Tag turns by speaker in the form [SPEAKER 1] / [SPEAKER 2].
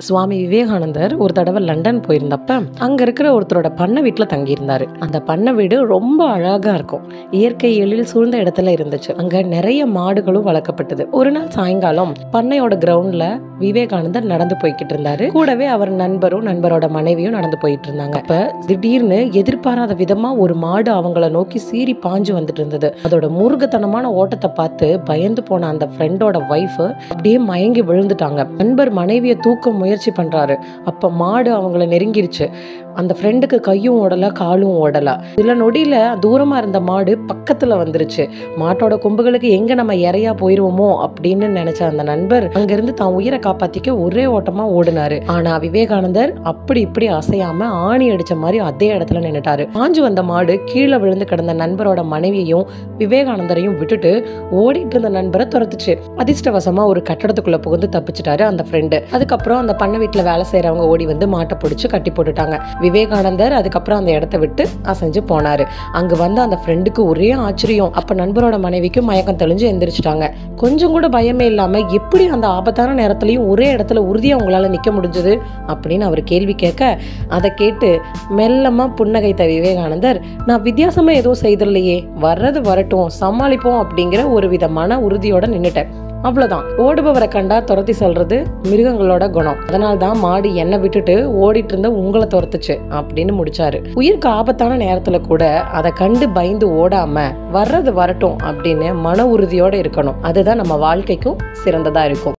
[SPEAKER 1] சுவாமி விவேகானந்தர் ஒரு தடவை லண்டன் போயிருந்தப்ப அங்க இருக்கிற ஒருத்தரோட பண்ணை வீட்டுல தங்கியிருந்தாரு அந்த பண்ணை வீடு ரொம்ப அழகா இருக்கும் இயற்கை எழில் சூழ்ந்த இடத்துல இருந்துச்சு அங்க நிறைய மாடுகளும் வளர்க்கப்பட்டது ஒரு நாள் சாயங்காலம் பண்ணையோட கிரவுண்ட்ல விவேகானந்தர் நடந்து போய்கிட்டு இருந்தாரு கூடவே அவர் நண்பரும் நண்பரோட மனைவியும் நடந்து போயிட்டு இருந்தாங்க அப்ப திடீர்னு எதிர்பாராத விதமா ஒரு மாடு அவங்கள நோக்கி சீறி பாஞ்சு வந்துட்டு இருந்தது அதோட முருகத்தனமான ஓட்டத்தை பார்த்து பயந்து போன அந்த ஃப்ரெண்டோட ஒய்ஃப் அப்படியே மயங்கி விழுந்துட்டாங்க நண்பர் மனைவியை தூக்க முயற்சி பண்றாரு அப்ப மாடு அவங்கள நெருங்கிருச்சு அந்த ஃப்ரெண்டுக்கு கையும் ஓடல காலும் ஓடல சில நொடியில தூரமா இருந்த மாடு பக்கத்துல வந்துருச்சு மாட்டோட கொம்புகளுக்கு எங்க நம்ம இறையா போயிருவோமோ அப்படின்னு நினைச்ச அந்த நண்பர் அங்கிருந்து தான் உயிரை காப்பாத்திக்க ஒரே ஓட்டமா ஓடினாரு ஆனா விவேகானந்தர் அப்படி இப்படி அசையாம ஆணி அடிச்ச மாதிரி அதே இடத்துல நின்னுட்டாரு பாஞ்சு வந்த மாடு கீழே விழுந்து கிடந்த நண்பரோட மனைவியையும் விவேகானந்தரையும் விட்டுட்டு ஓடிட்டு இருந்த நண்பரை துரத்துச்சு அதிர்ஷ்டவசமா ஒரு கட்டடத்துக்குள்ள புகுந்து தப்பிச்சிட்டாரு அந்த ஃப்ரெண்டு அதுக்கப்புறம் அந்த பண்ணை வீட்டுல வேலை செய்யறவங்க ஓடி வந்து மாட்டை பிடிச்சு கட்டி போட்டுட்டாங்க விவேகானந்தர் அதுக்கப்புறம் அந்த இடத்த விட்டு அசைஞ்சு போனாரு அங்க வந்த அந்த ஃப்ரெண்டுக்கு ஒரே ஆச்சரியம் அப்ப நண்பரோட மனைவிக்கு மயக்கம் தெளிஞ்சு எந்திரிச்சிட்டாங்க கொஞ்சம் கூட பயமே இல்லாம எப்படி அந்த ஆபத்தான நேரத்துலயும் ஒரே இடத்துல உறுதியா உங்களால நிக்க முடிஞ்சது அப்படின்னு அவர் கேள்வி கேட்க அதை கேட்டு மெல்லமா புன்னகைத்த விவேகானந்தர் நான் வித்தியாசமா எதுவும் செய்தில்லையே வர்றது வரட்டும் சமாளிப்போம் அப்படிங்கிற ஒரு வித மன உறுதியோட நின்னுட்டேன் அவ்வளவுதான் ஓடுபவரை கண்டா துரத்தி சொல்றது மிருகங்களோட குணம் அதனால தான் மாடு என்னை விட்டுட்டு ஓடிட்டு இருந்த உங்களை துரத்துச்சு அப்படின்னு முடிச்சாரு உயிருக்கு ஆபத்தான நேரத்துல கூட அதை கண்டு பயந்து ஓடாம வர்றது வரட்டும் அப்படின்னு மன உறுதியோட இருக்கணும் அதுதான் நம்ம வாழ்க்கைக்கும் சிறந்ததா இருக்கும்